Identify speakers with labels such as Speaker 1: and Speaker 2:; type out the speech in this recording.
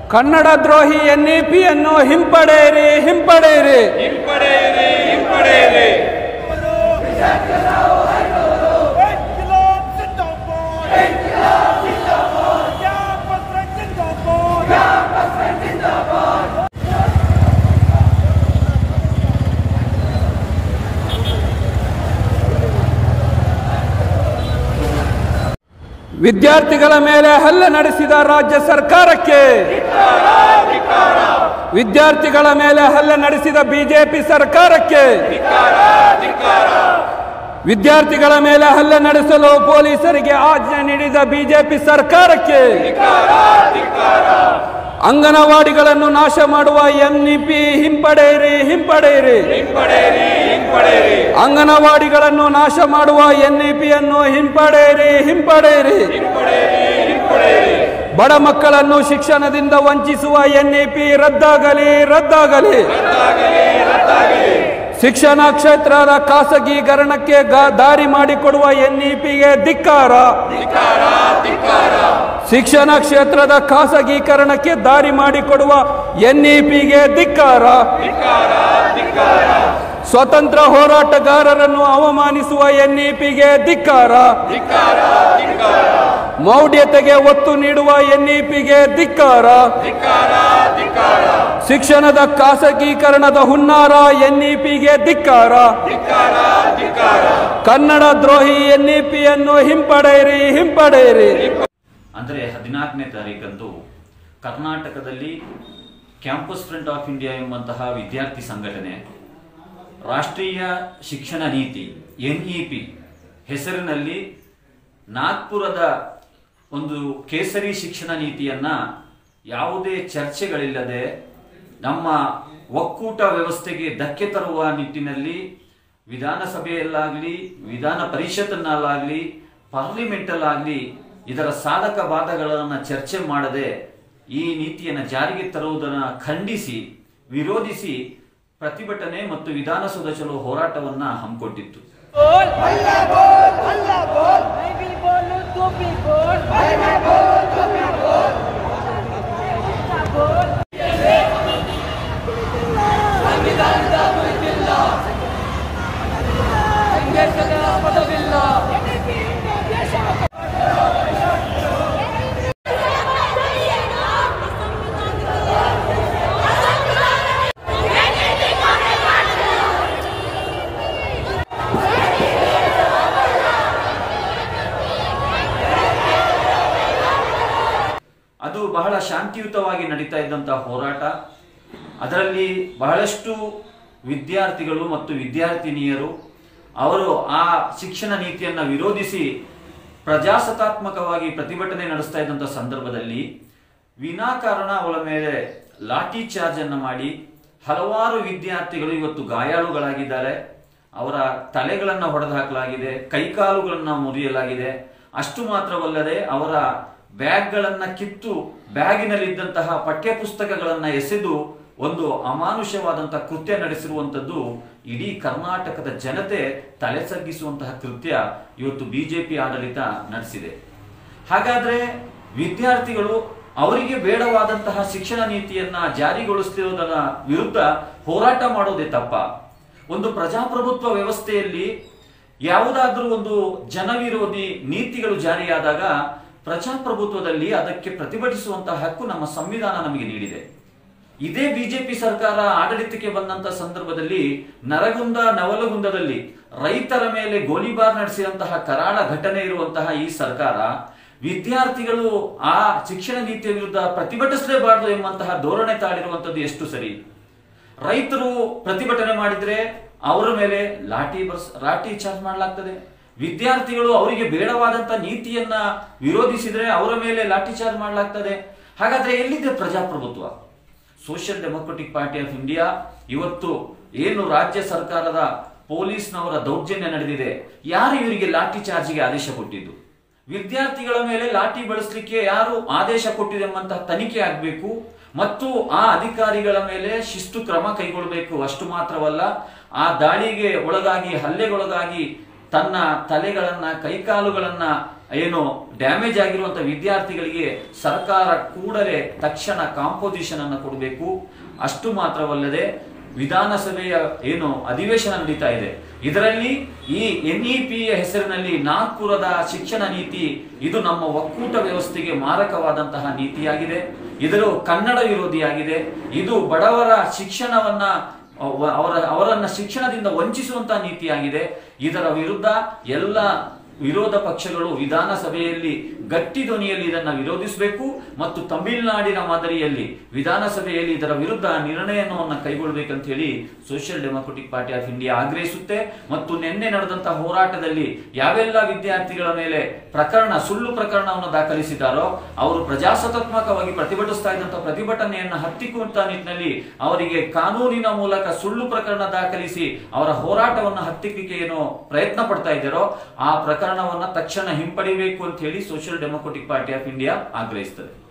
Speaker 1: Kannada ದ್ರೋಹಿ ಎನ್ಇಪಿಯನ್ನು ಹಿಂಪಡೆಯಿರಿ ಹಿಂಪಡೆಯಿರಿ
Speaker 2: ಹಿಂಪಡೆಯಿರಿ ಹಿಂಪಡೆಯಿರಿ
Speaker 3: İnkılap zindabad! İnkılap zindabad! Ya Basra zindabad! Ya Basra zindabad!
Speaker 1: ವಿದ್ಯಾರ್ಥಿಗಳ ಮೇಲೆ ಹಲ್ಲೆ ನಡೆಸಿದ ರಾಜ್ಯ ಸರ್ಕಾರಕ್ಕೆ ವಿದ್ಯಾರ್ಥಿಗಳ ಮೇಲೆ ಹಲ್ಲೆ ನಡೆಸಿದ ಬಿಜೆಪಿ ಸರ್ಕಾರಕ್ಕೆ ವಿದ್ಯಾರ್ಥಿಗಳ ಮೇಲೆ ಹಲ್ಲೆ ನಡೆಸಲು ಪೊಲೀಸರಿಗೆ ಆಜ್ಞೆ ನೀಡಿದ ಬಿಜೆಪಿ ಸರ್ಕಾರಕ್ಕೆ ಅಂಗನವಾಡಿಗಳನ್ನು ನಾಶ ಮಾಡುವ ಎಂಇಪಿ ಹಿಂಪಡೆಯಿರಿ ಹಿಂಪಡೆಯಿರಿ
Speaker 2: ಹಿಂಪಡೆಯಿರಿ ಹಿಂಪಡೆಯಿರಿ
Speaker 1: ಅಂಗನವಾಡಿಗಳನ್ನು ನಾಶ ಮಾಡುವ ಎನ್ಇಪಿಯನ್ನು ಹಿಂಪಡೆಯಿರಿ ಹಿಂಪಡೆಯಿರಿ ಬಡ ಮಕ್ಕಳನ್ನು ಶಿಕ್ಷಣದಿಂದ ವಂಚಿಸುವ ಎನ್ಇಪಿ ರದ್ದಾಗಲಿ ರದ್ದಾಗಲಿ ಶಿಕ್ಷಣ ಕ್ಷೇತ್ರದ ಖಾಸಗೀಕರಣಕ್ಕೆ ಗಾ- ದಾರಿ ಮಾಡಿಕೊಡುವ ಎನ್ಇಪಿಗೆ ಧಿಕ್ಕಾರ ಶಿಕ್ಷಣ ಕ್ಷೇತ್ರದ ಖಾಸಗೀಕರಣಕ್ಕೆ ದಾರಿ ಮಾಡಿಕೊಡುವ ಎನ್ಇಪಿಗೆ ಧಿಕ್ಕಾರ ಸ್ವತಂತ್ರ ಹೋರಾಟಗಾರರನ್ನು ಅವಮಾನಿಸುವ ಎನ್ಇಪಿಗೆ ಧಿಕ್ಕಾರ ಮೌಢ್ಯತೆಗೆ ಒತ್ತು ನೀಡುವ ಎನ್ಇಪಿಗೆ ಧಿಕ್ಕಾರ ಶಿಕ್ಷಣದ ಖಾಸಗೀಕರಣದ ಹುನ್ನಾರ ಎನ್ಇಪಿಗೆ ಧಿಕ್ಕಾರ ಕನ್ನಡ ದ್ರೋಹಿ ಎನ್ಇಪಿಯನ್ನು ಹಿಂಪಡೆಯಿರಿ ಹಿಂಪಡೆಯಿರಿ
Speaker 4: ಅಂದರೆ ಹದಿನಾಲ್ಕನೇ ತಾರೀಕಂದು ಕರ್ನಾಟಕದಲ್ಲಿ ಕ್ಯಾಂಪಸ್ ಫ್ರಂಟ್ ಆಫ್ ಇಂಡಿಯಾ ಎಂಬಂತಹ ವಿದ್ಯಾರ್ಥಿ ಸಂಘಟನೆ ರಾಷ್ಟ್ರೀಯ ಶಿಕ್ಷಣ ನೀತಿ ಎನ್ ಇ ಪಿ ಹೆಸರಿನಲ್ಲಿ ನಾಗ್ಪುರದ ಒಂದು ಕೇಸರಿ ಶಿಕ್ಷಣ ನೀತಿಯನ್ನ ಯಾವುದೇ ಚರ್ಚೆಗಳಿಲ್ಲದೆ ನಮ್ಮ ಒಕ್ಕೂಟ ವ್ಯವಸ್ಥೆಗೆ ಧಕ್ಕೆ ತರುವ ನಿಟ್ಟಿನಲ್ಲಿ ವಿಧಾನಸಭೆಯಲ್ಲಾಗಲಿ ವಿಧಾನ ಪರಿಷತ್ತನ್ನಲ್ಲಾಗಲಿ ಪಾರ್ಲಿಮೆಂಟಲ್ಲಾಗಲಿ ಇದರ ಸಾಧಕ ಬಾಧಗಳನ್ನು ಚರ್ಚೆ ಮಾಡದೆ ಈ ನೀತಿಯನ್ನು ಜಾರಿಗೆ ತರುವುದನ್ನು ಖಂಡಿಸಿ ವಿರೋಧಿಸಿ ಪ್ರತಿಭಟನೆ ಮತ್ತು ವಿಧಾನಸೌಧ ಚಲೋ ಹೋರಾಟವನ್ನ ಹಮ್ಮಿಕೊಂಡಿತ್ತು
Speaker 3: बोल हल्ला बोल हल्ला बोल मैं भी बोलूं तू भी बोल मैं भी बोलूं तू भी बोल बोल
Speaker 4: ಅದು ಬಹಳ ಶಾಂತಿಯುತವಾಗಿ ನಡೀತಾ ಇದ್ದಂತಹ ಹೋರಾಟ ಅದರಲ್ಲಿ ಬಹಳಷ್ಟು ವಿದ್ಯಾರ್ಥಿಗಳು ಮತ್ತು ವಿದ್ಯಾರ್ಥಿನಿಯರು ಅವರು ಆ ಶಿಕ್ಷಣ ನೀತಿಯನ್ನ ವಿರೋಧಿಸಿ ಪ್ರಜಾಸತ್ತಾತ್ಮಕವಾಗಿ ಪ್ರತಿಭಟನೆ ನಡೆಸ್ತಾ ಇದ್ದಂಥ ಸಂದರ್ಭದಲ್ಲಿ ವಿನಾಕಾರಣ ಅವಳ ಮೇಲೆ ಲಾಠಿ ಚಾರ್ಜ್ ಅನ್ನು ಮಾಡಿ ಹಲವಾರು ವಿದ್ಯಾರ್ಥಿಗಳು ಇವತ್ತು ಗಾಯಾಳುಗಳಾಗಿದ್ದಾರೆ ಅವರ ತಲೆಗಳನ್ನ ಹೊಡೆದು ಹಾಕಲಾಗಿದೆ ಕೈಕಾಲುಗಳನ್ನ ಮುರಿಯಲಾಗಿದೆ ಅಷ್ಟು ಮಾತ್ರವಲ್ಲದೆ ಅವರ ಬ್ಯಾಗ್ಗಳನ್ನ ಕಿತ್ತು ಬ್ಯಾಗಿನಲ್ಲಿದ್ದಂತಹ ಪಠ್ಯ ಪುಸ್ತಕಗಳನ್ನ ಎಸೆದು ಒಂದು ಅಮಾನುಷವಾದಂತಹ ಕೃತ್ಯ ನಡೆಸಿರುವಂತದ್ದು ಇಡೀ ಕರ್ನಾಟಕದ ಜನತೆ ತಲೆ ತಗ್ಗಿಸುವಂತಹ ಕೃತ್ಯ ಇವತ್ತು ಬಿಜೆಪಿ ಆಡಳಿತ ನಡೆಸಿದೆ ಹಾಗಾದ್ರೆ ವಿದ್ಯಾರ್ಥಿಗಳು ಅವರಿಗೆ ಬೇಡವಾದಂತಹ ಶಿಕ್ಷಣ ನೀತಿಯನ್ನ ಜಾರಿಗೊಳಿಸ್ತಿರೋದರ ವಿರುದ್ಧ ಹೋರಾಟ ಮಾಡೋದೇ ತಪ್ಪ ಒಂದು ಪ್ರಜಾಪ್ರಭುತ್ವ ವ್ಯವಸ್ಥೆಯಲ್ಲಿ ಯಾವುದಾದ್ರೂ ಒಂದು ಜನವಿರೋಧಿ ನೀತಿಗಳು ಜಾರಿಯಾದಾಗ ಪ್ರಜಾಪ್ರಭುತ್ವದಲ್ಲಿ ಅದಕ್ಕೆ ಪ್ರತಿಭಟಿಸುವಂತಹ ಹಕ್ಕು ನಮ್ಮ ಸಂವಿಧಾನ ನಮಗೆ ನೀಡಿದೆ ಇದೇ ಬಿಜೆಪಿ ಸರ್ಕಾರ ಆಡಳಿತಕ್ಕೆ ಬಂದಂತ ಸಂದರ್ಭದಲ್ಲಿ ನರಗುಂದ ನವಲಗುಂದದಲ್ಲಿ ರೈತರ ಮೇಲೆ ಗೋಲಿಬಾರ್ ನಡೆಸಿದಂತಹ ಕರಾಳ ಘಟನೆ ಇರುವಂತಹ ಈ ಸರ್ಕಾರ ವಿದ್ಯಾರ್ಥಿಗಳು ಆ ಶಿಕ್ಷಣ ನೀತಿಯ ವಿರುದ್ಧ ಪ್ರತಿಭಟಿಸಲೇಬಾರದು ಎಂಬಂತಹ ಧೋರಣೆ ತಾಳಿರುವಂತದ್ದು ಎಷ್ಟು ಸರಿ ರೈತರು ಪ್ರತಿಭಟನೆ ಮಾಡಿದ್ರೆ ಅವರ ಮೇಲೆ ಲಾಠಿ ಬರ್ಸ್ ಲಾಠಿ ಚಾರ್ಜ್ ಮಾಡಲಾಗ್ತದೆ ವಿದ್ಯಾರ್ಥಿಗಳು ಅವರಿಗೆ ಬೇಡವಾದಂತ ನೀತಿಯನ್ನ ವಿರೋಧಿಸಿದ್ರೆ ಅವರ ಮೇಲೆ ಲಾಠಿ ಚಾರ್ಜ್ ಮಾಡಲಾಗ್ತದೆ ಹಾಗಾದ್ರೆ ಎಲ್ಲಿದೆ ಪ್ರಜಾಪ್ರಭುತ್ವ social democratic party of India ಇವತ್ತು ಏನು ರಾಜ್ಯ ಸರ್ಕಾರದ ಪೊಲೀಸ್ನವರ ದೌರ್ಜನ್ಯ ನಡೆದಿದೆ ಯಾರು ಇವರಿಗೆ ಲಾಠಿ ಚಾರ್ಜ್ಗೆ ಆದೇಶ ಕೊಟ್ಟಿದ್ದು ವಿದ್ಯಾರ್ಥಿಗಳ ಮೇಲೆ ಲಾಠಿ ಬಳಸಲಿಕ್ಕೆ ಯಾರು ಆದೇಶ ಕೊಟ್ಟಿದೆ ಎಂಬಂತಹ ತನಿಖೆ ಆಗಬೇಕು ಮತ್ತು ಆ ಅಧಿಕಾರಿಗಳ ಮೇಲೆ ಶಿಸ್ತು ಕ್ರಮ ಕೈಗೊಳ್ಳಬೇಕು ಅಷ್ಟು ಮಾತ್ರವಲ್ಲ ಆ ದಾಳಿಗೆ ಒಳಗಾಗಿ ಹಲ್ಲೆಗೊಳಗಾಗಿ ತನ್ನ ತಲೆಗಳನ್ನ ಕೈಕಾಲುಗಳನ್ನ ಏನು ಡ್ಯಾಮೇಜ್ ಆಗಿರುವಂತಹ ವಿದ್ಯಾರ್ಥಿಗಳಿಗೆ ಸರ್ಕಾರ ಕೂಡಲೇ ತಕ್ಷಣ ಕಾಂಪೋಸಿಷನ್ ಅನ್ನು ಕೊಡಬೇಕು ಅಷ್ಟು ಮಾತ್ರವಲ್ಲದೆ ವಿಧಾನಸಭೆಯ ಏನು ಅಧಿವೇಶನ ನಡೀತಾ ಇದೆ ಇದರಲ್ಲಿ ಈ ಎನ್ಇಪಿ ಹೆಸರಿನಲ್ಲಿ ನಾಗ್ಪುರದ ಶಿಕ್ಷಣ ನೀತಿ ಇದು ನಮ್ಮ ಒಕ್ಕೂಟ ವ್ಯವಸ್ಥೆಗೆ ಮಾರಕವಾದಂತಹ ನೀತಿಯಾಗಿದೆ ಇದು ಕನ್ನಡ ವಿರೋಧಿಯಾಗಿದೆ ಇದು ಬಡವರ ಶಿಕ್ಷಣವನ್ನ ಅವ- ಅವರ ಅವರನ್ನ ಶಿಕ್ಷಣದಿಂದ ವಂಚಿಸುವಂತಹ ನೀತಿಯಾಗಿದೆ ಇದರ ವಿರುದ್ಧ ಎಲ್ಲ ವಿರೋಧ ಪಕ್ಷಗಳು ವಿಧಾನಸಭೆಯಲ್ಲಿ ಗಟ್ಟಿ ಧ್ವನಿಯಲ್ಲಿ ಇದನ್ನ ವಿರೋಧಿಸಬೇಕು ಮತ್ತು ತಮಿಳುನಾಡಿನ ಮಾದರಿಯಲ್ಲಿ ವಿಧಾನಸಭೆಯಲ್ಲಿ ಇದರ ವಿರುದ್ಧ ನಿರ್ಣಯವನ್ನು ಕೈಗೊಳ್ಳಬೇಕಂತ ಹೇಳಿ social democratic party of India ಆಗ್ರಹಿಸುತ್ತೆ ಮತ್ತು ನಿನ್ನೆ ನಡೆದಂತಹ ಹೋರಾಟದಲ್ಲಿ ಯಾವೆಲ್ಲ ವಿದ್ಯಾರ್ಥಿಗಳ ಮೇಲೆ ಪ್ರಕರಣ ಸುಳ್ಳು ಪ್ರಕರಣವನ್ನು ದಾಖಲಿಸಿದ್ದಾರೋ ಅವರು ಪ್ರಜಾಸತ್ತಾತ್ಮಕವಾಗಿ ಪ್ರತಿಭಟಿಸ್ತಾ ಇದ್ದಂತಹ ಪ್ರತಿಭಟನೆಯನ್ನು ಹತ್ತಿಕ್ಕುವಂತ ನಿಟ್ಟಿನಲ್ಲಿ ಅವರಿಗೆ ಕಾನೂನಿನ ಮೂಲಕ ಸುಳ್ಳು ಪ್ರಕರಣ ದಾಖಲಿಸಿ ಅವರ ಹೋರಾಟವನ್ನು ಹತ್ತಿಕ್ಕಲಿಕ್ಕೆ ಏನು ಪ್ರಯತ್ನ ಪಡ್ತಾ ಇದ್ದಾರೋ ಆ ಪ್ರಕರಣವನ್ನ ತಕ್ಷಣ ಹಿಂಪಡಿಬೇಕು ಅಂತ ಹೇಳಿ social democratic party of India ಆಗ್ರಹಿಸ್ತದೆ